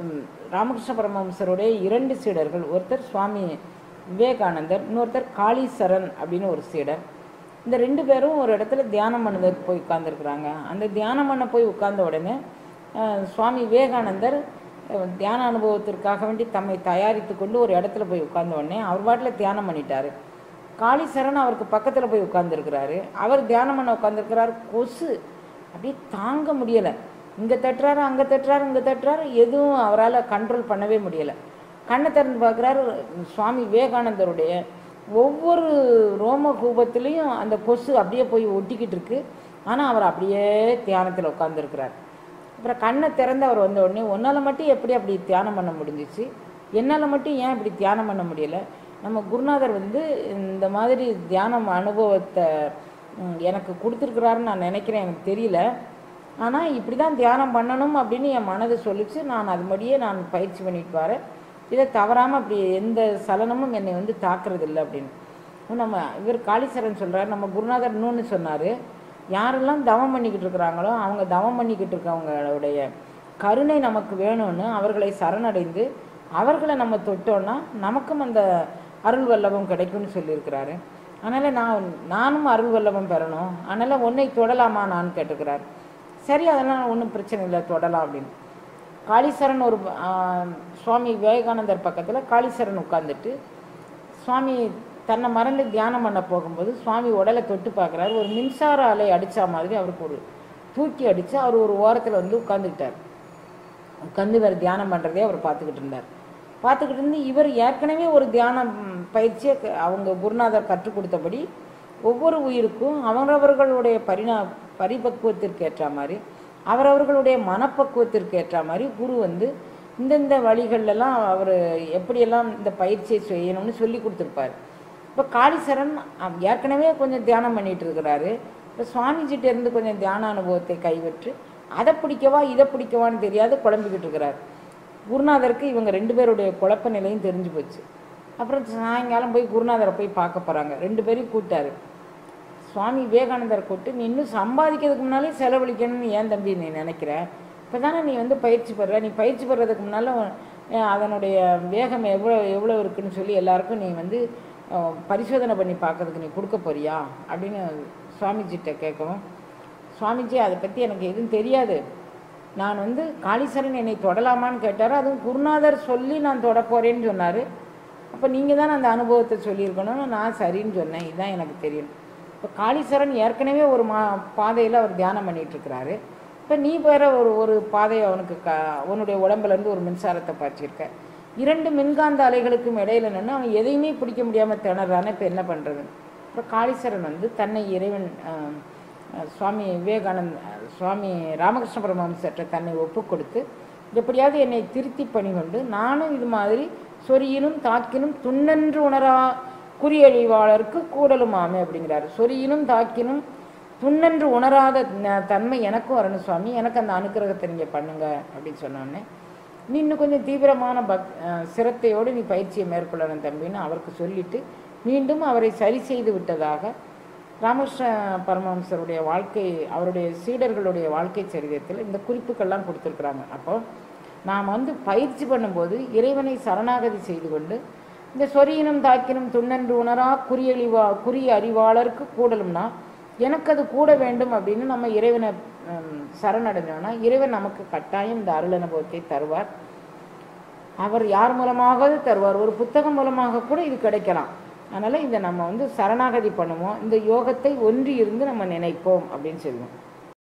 ம், ராமகிருஷ்ண பரமஹம்சருடைய இரண்டு சீடர்கள் ஒருத்தர் சுவாமி விவேகானந்தர் இன்னொருத்தர் காளீசரன் அப்படின்னு ஒரு சீடர் இந்த ரெண்டு பேரும் ஒரு இடத்துல தியானம் பண்ணுறதுக்கு போய் உட்கார்ந்துருக்குறாங்க அந்த தியானம் பண்ண போய் உட்கார்ந்த உடனே அஹ், சுவாமி விவேகானந்தர் அஹ், தியான அனுபவத்திற்காக வேண்டி தம்மை தயாரித்து கொண்டு ஒரு இடத்துல போய் உட்கார்ந்த உடனே அவர் பாட்டில் தியானம் பண்ணிட்டாரு காளீசரன் அவருக்கு பக்கத்தில் போய் உட்கார்ந்துருக்கிறாரு அவர் தியானம் பண்ண உட்கார்ந்துருக்கிறாரு கொசு அப்படியே தாங்க முடியலை இங்கே தட்டுறாரு அங்கே தட்டுறாரு இங்கே தட்டுறாரு எதுவும் அவரால் கண்ட்ரோல் பண்ணவே முடியலை கண்ணை திறந்து பார்க்குறாரு சுவாமி விவேகானந்தருடைய ஒவ்வொரு ரோம கூபத்துலேயும் அந்த கொசு அப்படியே போய் ஒட்டிக்கிட்டு இருக்கு ஆனால் அவர் அப்படியே தியானத்தில் உட்காந்துருக்கிறார் அப்புறம் கண்ணை திறந்து அவர் வந்த உடனே உன்னால் மட்டும் எப்படி அப்படி தியானம் பண்ண முடிஞ்சிச்சு என்னால் மட்டும் ஏன் இப்படி தியானம் பண்ண முடியல நம்ம குருநாதர் வந்து இந்த மாதிரி தியானம் அனுபவத்தை ம், எனக்கு கொடுத்துருக்குறாருன்னு நான் நினைக்கிறேன் எனக்கு தெரியல ஆனால் இப்படி தான் தியானம் பண்ணணும் அப்படின்னு என் மனது சொல்லிச்சு நான் அது மாதிரியே நான் பயிற்சி பண்ணிட்டு வரேன் இதை தவறாமல் அப்படி எந்த சலனமும் என்னை வந்து தாக்குறது இல்லை அப்படின்னு நம்ம இவர் காளீசரன் சொல்றார் நம்ம குருநாதர் இன்னொன்று சொன்னார் யாரெல்லாம் தவம் பண்ணிக்கிட்டு இருக்கிறாங்களோ அவங்க தவம் பண்ணிக்கிட்டு இருக்கவங்களுடைய கருணை நமக்கு வேணும்னு அவர்களை சரணடைந்து அவர்களை நம்ம தொட்டோன்னா நமக்கும் அந்த அருள் வல்லபம் கிடைக்கும்னு சொல்லியிருக்கிறாரு அதனால் நான் நானும் அருள் வல்லபம் பெறணும் அதனால் உன்னை தொடலாமா நான் கேட்டுக்கிறார் சரி அதெல்லாம் ஒன்றும் பிரச்சனை இல்லை தொடலாம் அப்படின்னு காளீசரன் ஒரு ஆ, சுவாமி விவேகானந்தர் பக்கத்தில் காளீசரன் உட்கார்ந்துட்டு சுவாமி தன்னை மறந்து தியானம் பண்ண போகும்போது சுவாமி உடலை தொட்டு பார்க்குறாரு ஒரு மின்சார அலை அடித்தா மாதிரி அவருக்கு ஒரு தூக்கி அடித்து அவர் ஒரு ஓரத்தில் வந்து உட்காந்துக்கிட்டார் உட்காந்து இவர் தியானம் பண்ணுறதே அவர் பார்த்துக்கிட்டு இருந்தார் பார்த்துக்கிட்டு இருந்து இவர் ஏற்கனவே ஒரு தியானம் பயிற்சியை க- அவங்க குருநாதர் கற்றுக் கொடுத்தபடி ஒவ்வொரு உயிருக்கும் அவரவர்களுடைய பரிணா பரிபக்குவத்திற்கு ஏற்ற மாதிரி அவரவர்களுடைய மனப்பக்குவத்திற்கு ஏற்ற மாதிரி குரு வந்து இந்தந்த வழிகள்லாம் அவர் எப்படியெல்லாம் இந்த பயிற்சியை செய்யணும்னு சொல்லி கொடுத்துருப்பார் இப்போ காளீசரன் அ- ஏற்கனவே கொஞ்சம் தியானம் பண்ணிட்டு இருக்கிறாரு இப்போ சுவாமிஜிட்ட இருந்து கொஞ்சம் தியான அனுபவத்தை கைவிட்டு அதை பிடிக்கவா இதை பிடிக்கவான்னு தெரியாது குழம்பிக்கிட்டு இருக்கிறார் குருநாதருக்கு இவங்க ரெண்டு பேருடைய குழப்ப நிலையும் தெரிஞ்சு போச்சு அப்புறம் சாயங்காலம் போய் குருநாதரை போய் பார்க்க போகிறாங்க ரெண்டு பேரையும் கூப்பிட்டாரு சுவாமி விவேகானந்தர் கூப்பிட்டு நீ இன்னும் சம்பாதிக்கிறதுக்கு முன்னாலே செலவழிக்கணும்னு ஏன் தம்பி நீ நினைக்கிற இப்போ தானே நீ வந்து பயிற்சி பெற நீ பயிற்சி பெறதுக்கு முன்னால் அதனுடைய வேகம் எவ்வளோ எவ்வளோ இருக்குன்னு சொல்லி எல்லாருக்கும் நீ வந்து அஹ், பரிசோதனை பண்ணி பார்க்கறதுக்கு நீ கொடுக்க போறியா அப்படின்னு சுவாமிஜிட்ட கேட்கவும் சுவாமிஜி அதை பற்றி எனக்கு எதுவும் தெரியாது நான் வந்து காளீசரன் என்னை தொடலாமான்னு கேட்டார் அதுவும் குருநாதர் சொல்லி நான் தொட போகிறேன்னு சொன்னார் அப்போ நீங்கள் தான் அந்த அனுபவத்தை சொல்லியிருக்கணும்னு நான் சரின்னு சொன்னேன் இதுதான் எனக்கு தெரியும் இப்போ காளீசரன் ஏற்கனவே ஒரு மா பாதையில் அவர் தியானம் பண்ணிட்டு இருக்கிறாரு இப்போ நீ வேற ஒரு ஒரு பாதையை அவனுக்கு க உன்னுடைய உடம்புலேருந்து ஒரு மின்சாரத்தை பாய்ச்சிருக்க இரண்டு மின்காந்த அலைகளுக்கும் இடையில நின்று அவன் எதையுமே பிடிக்க முடியாமல் திணறானே இப்போ என்ன பண்ணுறது அப்புறம் காளீசரன் வந்து தன்னை இறைவன் ஆஹ், ஆஹ், சுவாமி விவேகானந்த் ஆஹ், சுவாமி ராமகிருஷ்ண பரமஹம்சர்கிட்ட தன்னை ஒப்பு கொடுத்து எப்படியாவது என்னை திருத்தி பணிகொண்டு நானும் இது மாதிரி சொரியினும் தாக்கினும் துண்ணென்று உணரா குறியழிவாளருக்கு கூடலுமாமே அப்படிங்கிறாரு சொரியினும் தாக்கினும் துண்ணென்று உணராத ந- தன்மை எனக்கும் வரணும் சுவாமி எனக்கு அந்த அனுக்கிரகத்தை நீங்கள் பண்ணுங்க அப்படின்னு சொன்னோடனே நீ இன்னும் கொஞ்சம் தீவிரமான பக் அஹ் சிரத்தையோடு நீ பயிற்சியை மேற்கொள்ளணும் தம்பின்னு அவருக்கு சொல்லிட்டு மீண்டும் அவரை சரி செய்து விட்டதாக ராமகிருஷ்ண பரமஹம்சருடைய வாழ்க்கை அவருடைய சீடர்களுடைய வாழ்க்கை சரிதத்தில் இந்த குறிப்புக்கள்லாம் கொடுத்துருக்குறாங்க அப்போ நாம் வந்து பயிற்சி பண்ணும்போது இறைவனை சரணாகதி செய்து கொண்டு இந்த சொரியினும் தாக்கினும் துண்ணென்று உணரா குறியழிவா குறி அறிவாளருக்கு கூடலும்னா எனக்கு அது கூட வேண்டும் அப்படின்னு நம்ம இறைவனை ஹம், சரணடைஞ்சோம்னா இறைவன் நமக்கு கட்டாயம் இந்த அருள் அனுபவத்தை தருவார் அவர் யார் மூலமாவது தருவார் ஒரு புத்தகம் மூலமாக கூட இது கிடைக்கலாம் அதனால் இதை நம்ம வந்து சரணாகதி பண்ணுவோம் இந்த யோகத்தை ஒன்றி இருந்து நம்ம நினைப்போம் அப்படின்னு சொல்லுவோம்